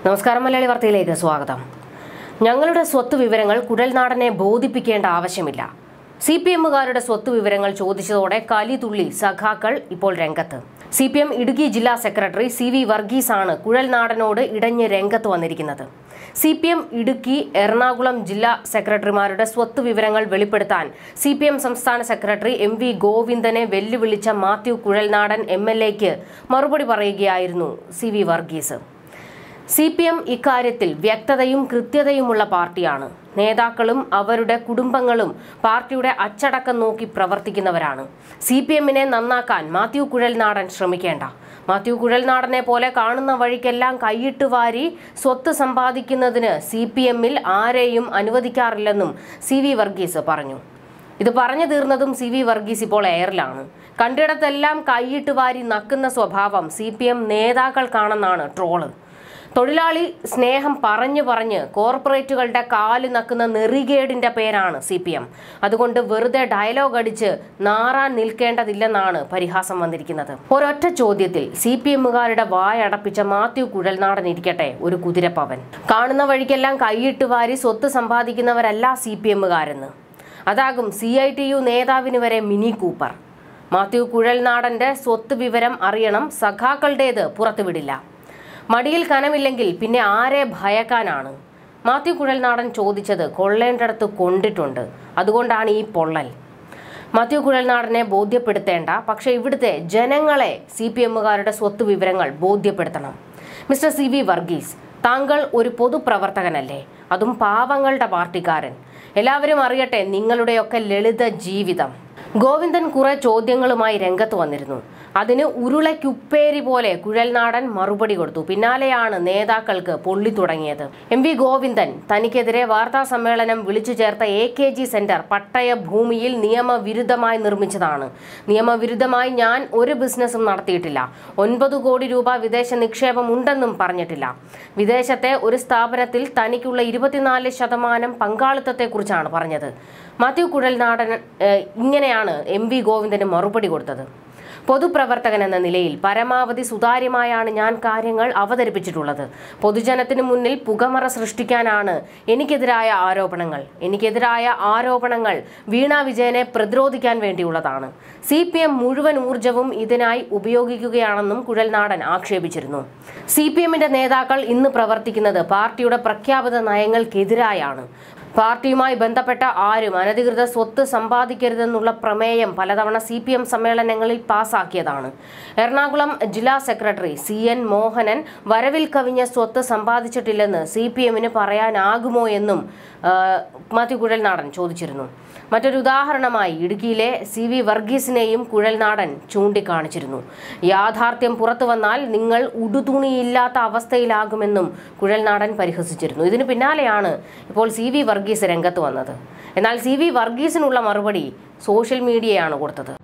നമസ്കാരം മലയാളി വാർത്തയിലേക്ക് സ്വാഗതം ഞങ്ങളുടെ സ്വത്ത് വിവരങ്ങൾ കുഴൽനാടനെ ബോധിപ്പിക്കേണ്ട ആവശ്യമില്ല സി പി എമ്മുകാരുടെ സ്വത്ത് വിവരങ്ങൾ ചോദിച്ചതോടെ കലിതുള്ളി സഖാക്കൾ ഇപ്പോൾ രംഗത്ത് സി പി എം ഇടുക്കി ജില്ലാ സെക്രട്ടറി സി വി വർഗീസാണ് കുഴൽനാടനോട് ഇടഞ്ഞ് രംഗത്ത് വന്നിരിക്കുന്നത് C P M Idukki Ernakulam ജില്ലാ സെക്രട്ടറിമാരുടെ സ്വത്ത് വിവരങ്ങൾ വെളിപ്പെടുത്താൻ സി പി എം സംസ്ഥാന സെക്രട്ടറി എം വി ഗോവിന്ദനെ വെല്ലുവിളിച്ച മാത്യു കുഴൽനാടൻ എം എൽ എക്ക് മറുപടി പറയുകയായിരുന്നു C V Varghese C P M ഇക്കാര്യത്തിൽ വ്യക്തതയും കൃത്യതയുമുള്ള പാർട്ടിയാണ് നേതാക്കളും അവരുടെ കുടുംബങ്ങളും പാർട്ടിയുടെ അച്ചടക്കം നോക്കി പ്രവർത്തിക്കുന്നവരാണ് സി പി എമ്മിനെ നന്നാക്കാൻ മാത്യു കുഴൽനാടൻ ശ്രമിക്കേണ്ട മാത്യു കുഴൽനാടനെ പോലെ കാണുന്ന വഴിക്കെല്ലാം കൈയിട്ട് വാരി സ്വത്ത് സമ്പാദിക്കുന്നതിന് സി പി എമ്മിൽ ആരെയും അനുവദിക്കാറില്ലെന്നും സി വി വർഗീസ് പറഞ്ഞു ഇത് പറഞ്ഞു തീർന്നതും സി വി വർഗീസ് ഇപ്പോൾ എയറിലാണ് കണ്ടിടത്തെല്ലാം കൈയിട്ട് വാരി നക്കുന്ന സ്വഭാവം സി പി എം നേതാക്കൾക്കാണെന്നാണ് ട്രോള് തൊഴിലാളി സ്നേഹം പറഞ്ഞു പറഞ്ഞ് കോർപ്പറേറ്റുകളുടെ കാല് നക്കുന്ന നെറികേടിന്റെ പേരാണ് സി പി എം അതുകൊണ്ട് വെറുതെ ഡയലോഗ് അടിച്ച് നാറാൻ നിൽക്കേണ്ടതില്ലെന്നാണ് പരിഹാസം വന്നിരിക്കുന്നത് ഒരൊറ്റ ചോദ്യത്തിൽ സി പി എമ്മുകാരുടെ വായടപ്പിച്ച മാത്യു കുഴൽനാടൻ ഇരിക്കട്ടെ ഒരു കുതിരപ്പവൻ കാണുന്ന വഴിക്കെല്ലാം കൈയിട്ട് വാരി സ്വത്ത് സമ്പാദിക്കുന്നവരല്ല സി പി എമ്മുകാരെന്ന് അതാകും സി ഐ ടി യു നേതാവിന് വരെ മിനി കൂപ്പർ മാത്യു കുഴൽനാടന്റെ സ്വത്ത് വിവരം അറിയണം സഖാക്കളുടേത് പുറത്തുവിടില്ല മടിയിൽ കനമില്ലെങ്കിൽ പിന്നെ ആരെ ഭയക്കാനാണ് മാത്യു കുഴൽനാടൻ ചോദിച്ചത് കൊള്ളേണ്ടടത്ത് കൊണ്ടിട്ടുണ്ട് അതുകൊണ്ടാണ് ഈ പൊള്ളൽ മാത്യു കുഴൽനാടനെ ബോധ്യപ്പെടുത്തേണ്ട പക്ഷേ ഇവിടുത്തെ ജനങ്ങളെ സി പി എമ്മുകാരുടെ സ്വത്ത് വിവരങ്ങൾ ബോധ്യപ്പെടുത്തണം മിസ്റ്റർ സി വി വർഗീസ് താങ്കൾ ഒരു പൊതുപ്രവർത്തകനല്ലേ അതും പാവങ്ങളുടെ പാർട്ടിക്കാരൻ എല്ലാവരും അറിയട്ടെ നിങ്ങളുടെയൊക്കെ ലളിത ജീവിതം ഗോവിന്ദൻ കുറെ ചോദ്യങ്ങളുമായി രംഗത്ത് വന്നിരുന്നു അതിന് ഉരുളയ്ക്കുപ്പേരി പോലെ കുഴൽനാടൻ മറുപടി കൊടുത്തു പിന്നാലെയാണ് നേതാക്കൾക്ക് പൊള്ളി തുടങ്ങിയത് എം വി ഗോവിന്ദൻ തനിക്കെതിരെ വാർത്താ സമ്മേളനം വിളിച്ചു ചേർത്ത എ കെ ജി സെന്റർ പട്ടയ ഭൂമിയിൽ നിയമവിരുദ്ധമായി നിർമ്മിച്ചതാണ് നിയമവിരുദ്ധമായി ഞാൻ ഒരു ബിസിനസ്സും നടത്തിയിട്ടില്ല ഒൻപത് കോടി രൂപ വിദേശ നിക്ഷേപം ഉണ്ടെന്നും പറഞ്ഞിട്ടില്ല വിദേശത്തെ ഒരു സ്ഥാപനത്തിൽ തനിക്കുള്ള ഇരുപത്തിനാല് ശതമാനം പങ്കാളിത്തത്തെക്കുറിച്ചാണ് പറഞ്ഞത് മാത്യു കുഴൽനാടൻ ഏഹ്, ഇങ്ങനെയാണ് എം വി ഗോവിന്ദന് മറുപടി കൊടുത്തത് പൊതുപ്രവർത്തകൻ എന്ന നിലയിൽ പരമാവധി സുതാര്യമായാണ് ഞാൻ കാര്യങ്ങൾ അവതരിപ്പിച്ചിട്ടുള്ളത് പൊതുജനത്തിന് മുന്നിൽ പുകമറ സൃഷ്ടിക്കാനാണ് എനിക്കെതിരായ ആരോപണങ്ങൾ എനിക്കെതിരായ ആരോപണങ്ങൾ വീണ വിജയനെ പ്രതിരോധിക്കാൻ വേണ്ടിയുള്ളതാണ് സി പി എം മുഴുവൻ ഊർജവും ഇതിനായി ഉപയോഗിക്കുകയാണെന്നും കുഴൽനാടൻ ആക്ഷേപിച്ചിരുന്നു സി പി എമ്മിന്റെ നേതാക്കൾ ഇന്ന് പ്രവർത്തിക്കുന്നത് പാർട്ടിയുടെ പ്രഖ്യാപിത നയങ്ങൾക്കെതിരായാണ് പാർട്ടിയുമായി ബന്ധപ്പെട്ട ആരും അനധികൃത സ്വത്ത് സമ്പാദിക്കരുതെന്നുള്ള പ്രമേയം പലതവണ സി പി എം സമ്മേളനങ്ങളിൽ പാസാക്കിയതാണ് എറണാകുളം ജില്ലാ സെക്രട്ടറി സി എൻ മോഹനൻ വരവിൽ കവിഞ്ഞ സ്വത്ത് സമ്പാദിച്ചിട്ടില്ലെന്ന് സി പി എമ്മിന് പറയാനാകുമോ എന്നും ആ, മാത്യു കുഴൽനാടൻ ചോദിച്ചിരുന്നു മറ്റൊരു ഉദാഹരണമായി ഇടുക്കിയിലെ സി വി വർഗീസിനെയും കുഴൽനാടൻ ചൂണ്ടിക്കാണിച്ചിരുന്നു യാഥാർത്ഥ്യം പുറത്തു വന്നാൽ നിങ്ങൾ ഉടുതുണിയില്ലാത്ത അവസ്ഥയിലാകുമെന്നും കുഴൽനാടൻ പരിഹസിച്ചിരുന്നു ഇതിനു പിന്നാലെയാണ് ഇപ്പോൾ സി വി വർഗീസ് രംഗത്ത് വന്നത് എന്നാൽ സി വി വർഗീസിനുള്ള മറുപടി സോഷ്യൽ മീഡിയയാണ് കൊടുത്തത്